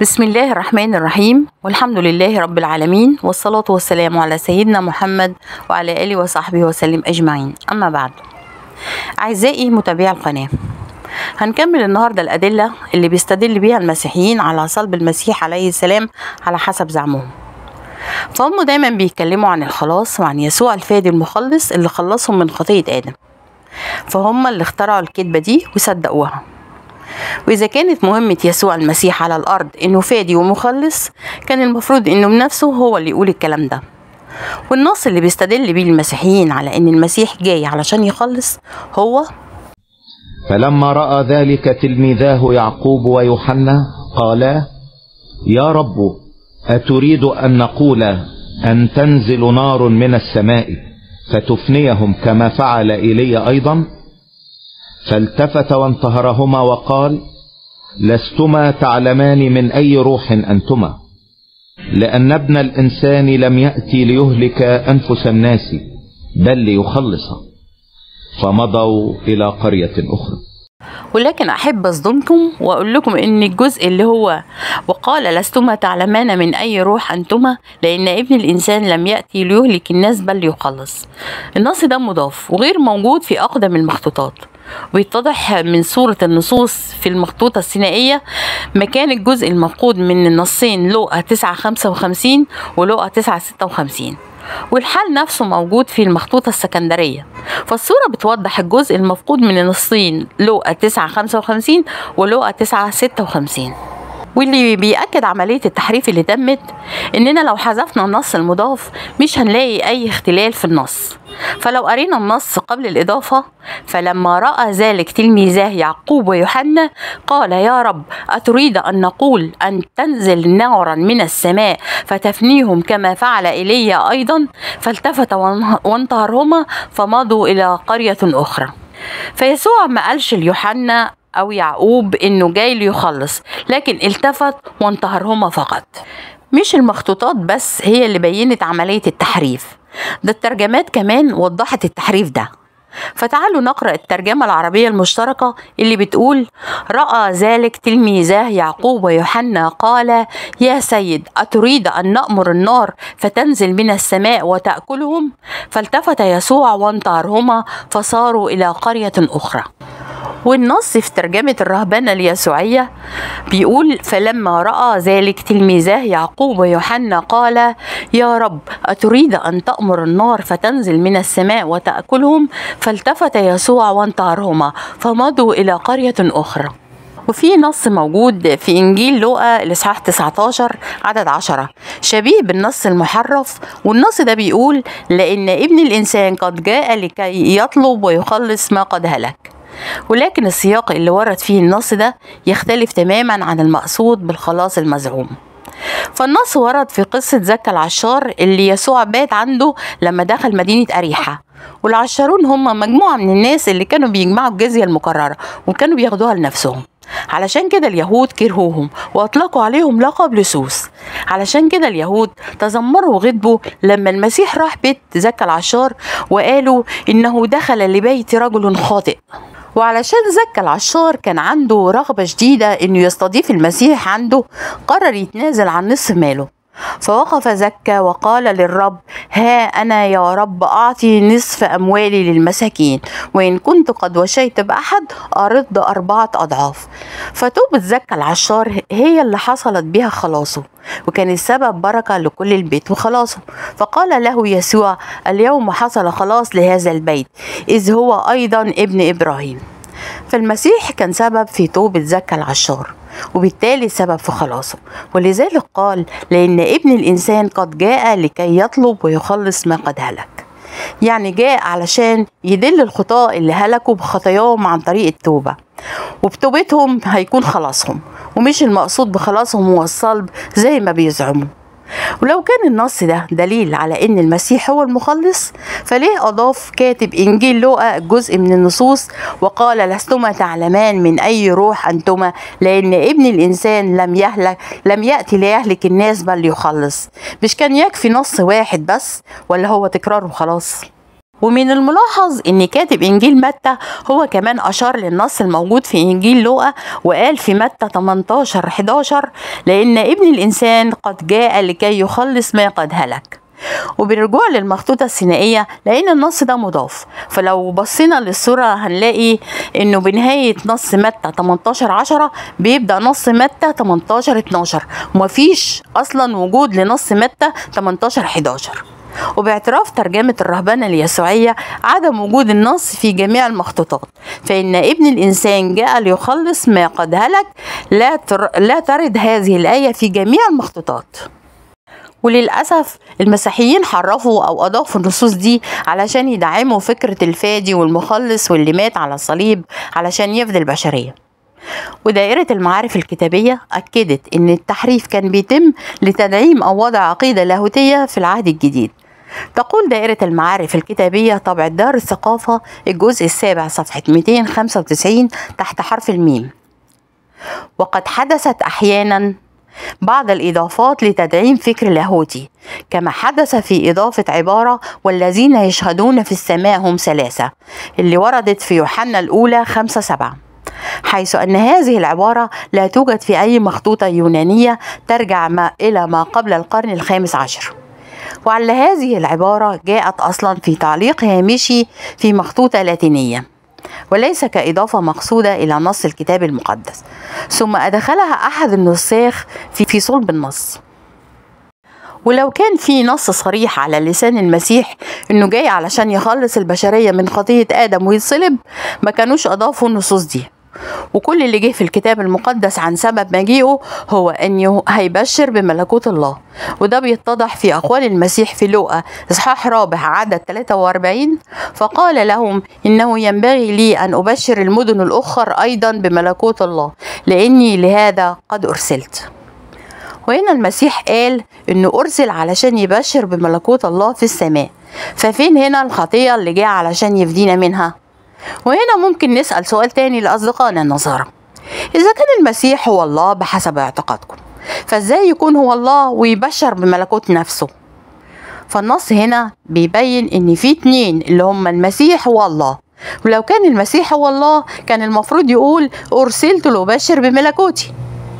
بسم الله الرحمن الرحيم والحمد لله رب العالمين والصلاة والسلام على سيدنا محمد وعلى آله وصحبه وسلم أجمعين أما بعد أعزائي متابعي القناة هنكمل النهاردة الأدلة اللي بيستدل بيها المسيحيين على صلب المسيح عليه السلام على حسب زعمهم فهم دايما بيتكلموا عن الخلاص وعن يسوع الفادي المخلص اللي خلصهم من خطية آدم فهم اللي اخترعوا الكذبة دي وصدقوها وإذا كانت مهمة يسوع المسيح على الأرض إنه فادي ومخلص كان المفروض إنه بنفسه هو اللي يقول الكلام ده والنص اللي بيستدل بيه المسيحيين على إن المسيح جاي علشان يخلص هو فلما راى ذلك تلميذاه يعقوب ويوحنا قالا يا رب اتريد ان نقول ان تنزل نار من السماء فتفنيهم كما فعل ايليا ايضا فالتفت وانتهرهما وقال لستما تعلمان من اي روح انتما لان ابن الانسان لم ياتي ليهلك انفس الناس بل ليخلص فمضوا الى قريه اخرى ولكن أحب أصدمكم وأقول لكم إن الجزء اللي هو وقال لستما تعلمان من أي روح أنتما لأن ابن الإنسان لم يأتي ليهلك الناس بل ليخلص النص ده مضاف وغير موجود في أقدم المخطوطات ويتضح من صورة النصوص في المخطوطة السينائية مكان الجزء المفقود من النصين لوقا 955 ولوقا 956 والحال نفسه موجود في المخطوطة السكندرية فالصورة بتوضح الجزء المفقود من النصين لوقا 955 ولوقا 956 واللي بيأكد عملية التحريف اللي تمت إننا لو حذفنا النص المضاف مش هنلاقي أي اختلال في النص فلو قرينا النص قبل الإضافة فلما رأى ذلك تلميذاه يعقوب ويوحنا قال يا رب أتريد أن نقول أن تنزل نارا من السماء فتفنيهم كما فعل إيليا أيضا فالتفت وانتهرهما فمضوا إلى قرية أخرى فيسوع ما قالش ليوحنا أو يعقوب إنه جاي ليخلص لكن التفت وانتهرهما فقط مش المخطوطات بس هي اللي بينت عملية التحريف ده الترجمات كمان وضحت التحريف ده فتعالوا نقرأ الترجمة العربية المشتركة اللي بتقول رأى ذلك تلميذاه يعقوب ويوحنا قال يا سيد أتريد أن نأمر النار فتنزل من السماء وتأكلهم فالتفت يسوع وانتهرهما فصاروا إلى قرية أخرى والنص في ترجمة الرهبنة اليسوعية بيقول فلما رأى ذلك تلميذاه يعقوب ويوحنا قال يا رب أتريد أن تأمر النار فتنزل من السماء وتأكلهم فالتفت يسوع وانتهرهما فمضوا إلى قرية أخرى وفي نص موجود في إنجيل لوقا الإصحاح 19 عدد 10 شبيه بالنص المحرف والنص ده بيقول لأن ابن الإنسان قد جاء لكي يطلب ويخلص ما قد هلك ولكن السياق اللي ورد فيه النص ده يختلف تماما عن المقصود بالخلاص المزعوم فالنص ورد في قصة زكا العشار اللي يسوع بات عنده لما دخل مدينة أريحة والعشارون هم مجموعة من الناس اللي كانوا بيجمعوا الجزية المكررة وكانوا بياخدوها لنفسهم علشان كده اليهود كرهوهم واطلقوا عليهم لقب لصوص علشان كده اليهود تذمروا وغضبوا لما المسيح راح بيت زكا العشار وقالوا انه دخل لبيت رجل خاطئ وعلشان زكا العشار كان عنده رغبة شديدة انه يستضيف المسيح عنده قرر يتنازل عن نصف ماله فوقف زكا وقال للرب ها أنا يا رب أعطي نصف أموالي للمساكين وإن كنت قد وشيت بأحد أرد أربعة أضعاف فتوبة زكا العشار هي اللي حصلت بها خلاصه وكان السبب بركة لكل البيت وخلاصه فقال له يسوع اليوم حصل خلاص لهذا البيت إذ هو أيضا ابن إبراهيم فالمسيح كان سبب في توبة زكا العشار وبالتالي سبب في خلاصه ولذلك قال لأن ابن الإنسان قد جاء لكي يطلب ويخلص ما قد هلك يعني جاء علشان يدل الخطاة اللي هلكوا بخطاياهم عن طريق التوبة وبتوبتهم هيكون خلاصهم ومش المقصود بخلاصهم هو الصلب زي ما بيزعموا ولو كان النص ده دليل على ان المسيح هو المخلص فليه اضاف كاتب انجيل لوقا جزء من النصوص وقال لستما تعلمان من اي روح انتما لان ابن الانسان لم يهلك لم ياتي ليهلك الناس بل يخلص مش كان يكفي نص واحد بس ولا هو تكرار وخلاص ومن الملاحظ ان كاتب انجيل متى هو كمان اشار للنص الموجود في انجيل لوقا وقال في متى 18 11 لان ابن الانسان قد جاء لكي يخلص ما قد هلك وبالرجوع للمخطوطة السينائية لقينا النص ده مضاف فلو بصينا للصورة هنلاقي انه بنهاية نص متى 18 10 بيبدأ نص متى 18 12 ومفيش اصلا وجود لنص متى 18 11 وباعتراف ترجمة الرهبنة اليسوعية عدم وجود النص في جميع المخطوطات فإن ابن الإنسان جاء ليخلص ما قد هلك لا, تر... لا ترد هذه الآية في جميع المخطوطات وللأسف المسيحيين حرفوا أو أضافوا النصوص دي علشان يدعموا فكرة الفادي والمخلص واللي مات على الصليب علشان يفدي البشرية ودائرة المعارف الكتابية أكدت إن التحريف كان بيتم لتدعيم أو وضع عقيدة لاهوتية في العهد الجديد تقول دائرة المعارف الكتابية طبع دار الثقافة الجزء السابع صفحة 295 تحت حرف الميم وقد حدثت أحيانا بعض الإضافات لتدعيم فكر لاهوتي كما حدث في إضافة عبارة والذين يشهدون في السماء هم ثلاثة اللي وردت في يوحنا الأولى خمسة سبعة حيث أن هذه العبارة لا توجد في أي مخطوطة يونانية ترجع ما إلى ما قبل القرن الخامس عشر وعلى هذه العبارة جاءت أصلا في تعليق هامشي في مخطوطة لاتينية وليس كإضافة مقصودة إلى نص الكتاب المقدس ثم أدخلها أحد النساخ في, في صلب النص ولو كان في نص صريح على لسان المسيح انه جاي علشان يخلص البشرية من خطية آدم ويتصلب ما كانوش أضافوا النصوص دي وكل اللي جه في الكتاب المقدس عن سبب مجيئه هو انه هيبشر بملكوت الله وده بيتضح في اقوال المسيح في لوقا اصحاح رابع عدد 43 فقال لهم انه ينبغي لي ان ابشر المدن الاخر ايضا بملكوت الله لاني لهذا قد ارسلت وهنا المسيح قال انه ارسل علشان يبشر بملكوت الله في السماء ففين هنا الخطيه اللي جه علشان يفدينا منها وهنا ممكن نسأل سؤال تاني لأصدقائنا النصارى إذا كان المسيح هو الله بحسب اعتقادكم فإزاي يكون هو الله ويبشر بملكوت نفسه فالنص هنا بيبين إن في اتنين اللي هم المسيح والله ولو كان المسيح هو الله كان المفروض يقول أرسلت لأبشر بملكوتي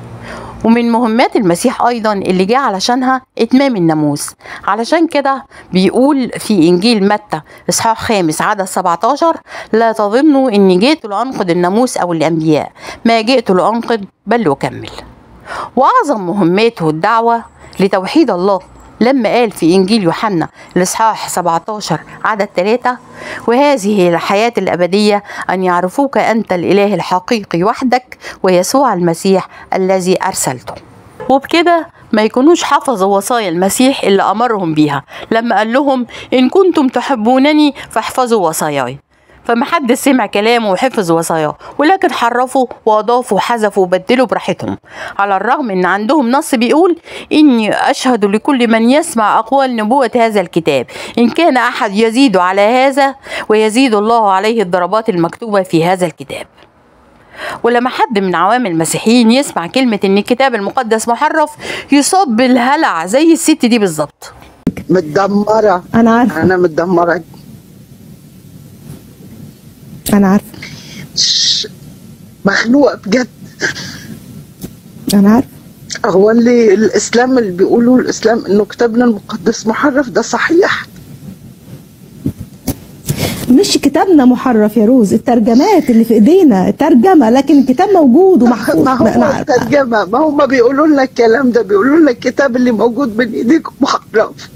ومن مهمات المسيح أيضا اللي جه علشانها إتمام الناموس علشان كده بيقول في إنجيل متى إصحاح خامس عدد 17 لا تظنوا إني جئت لأنقض الناموس أو الأنبياء ما جئت لأنقض بل لأكمل وأعظم مهماته الدعوة لتوحيد الله لما قال في إنجيل يوحنا الإصحاح 17 عدد 3 وهذه هي الحياة الأبدية أن يعرفوك أنت الإله الحقيقي وحدك ويسوع المسيح الذي أرسلته وبكده ما يكونوش حفظوا وصايا المسيح اللي أمرهم بيها لما قال لهم إن كنتم تحبونني فاحفظوا وصاياي فمحد سمع كلامه وحفظ وصاياه ولكن حرفوا واضافوا وحذفوا وبدلوا براحتهم على الرغم ان عندهم نص بيقول اني اشهد لكل من يسمع اقوال نبوة هذا الكتاب ان كان احد يزيد على هذا ويزيد الله عليه الضربات المكتوبة في هذا الكتاب ولما حد من عوام المسيحيين يسمع كلمة ان الكتاب المقدس محرف يصاب بالهلع زي الست دي بالظبط متدمرة انا عارفه أنا متدمرة انا عارفه ش- مخنوقة بجد انا عارفه هو اللي الإسلام اللي بيقولوا الإسلام إنه كتابنا المقدس محرف ده صحيح مش كتابنا محرف يا روز الترجمات اللي في ايدينا ترجمه لكن الكتاب موجود ومحفوظ ما ما أنا هو عارفة. الترجمة ما هم بيقولوا لنا الكلام ده بيقولوا لنا الكتاب اللي موجود بين إيديكم محرف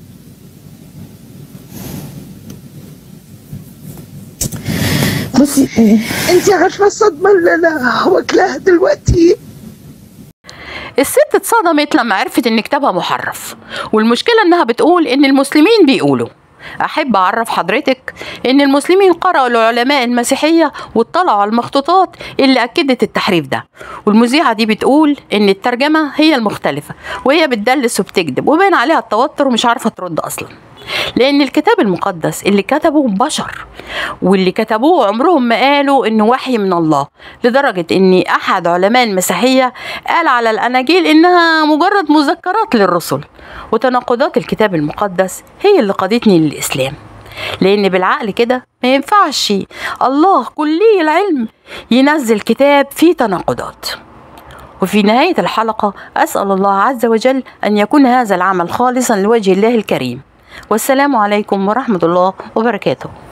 بصي إيه، أنت عارفة الصدمة اللي أنا واكلاها دلوقتي الست اتصدمت لما عرفت ان كتابها محرف والمشكلة انها بتقول ان المسلمين بيقولوا احب اعرف حضرتك ان المسلمين قرأوا العلماء المسيحية واطلعوا على المخطوطات اللي اكدت التحريف ده والمذيعة دي بتقول ان الترجمة هي المختلفة وهي بتدلس وبتكذب وبين عليها التوتر ومش عارفة ترد اصلا لان الكتاب المقدس اللي كتبه بشر واللي كتبوه عمرهم ما قالوا انه وحي من الله لدرجة ان احد علماء المسيحية قال على الاناجيل انها مجرد مذكرات للرسل وتناقضات الكتاب المقدس هي اللي قادتني للاسلام لان بالعقل كده ما ينفعش الله كلي العلم ينزل كتاب فيه تناقضات وفي نهاية الحلقة أسأل الله عز وجل أن يكون هذا العمل خالصا لوجه الله الكريم والسلام عليكم ورحمة الله وبركاته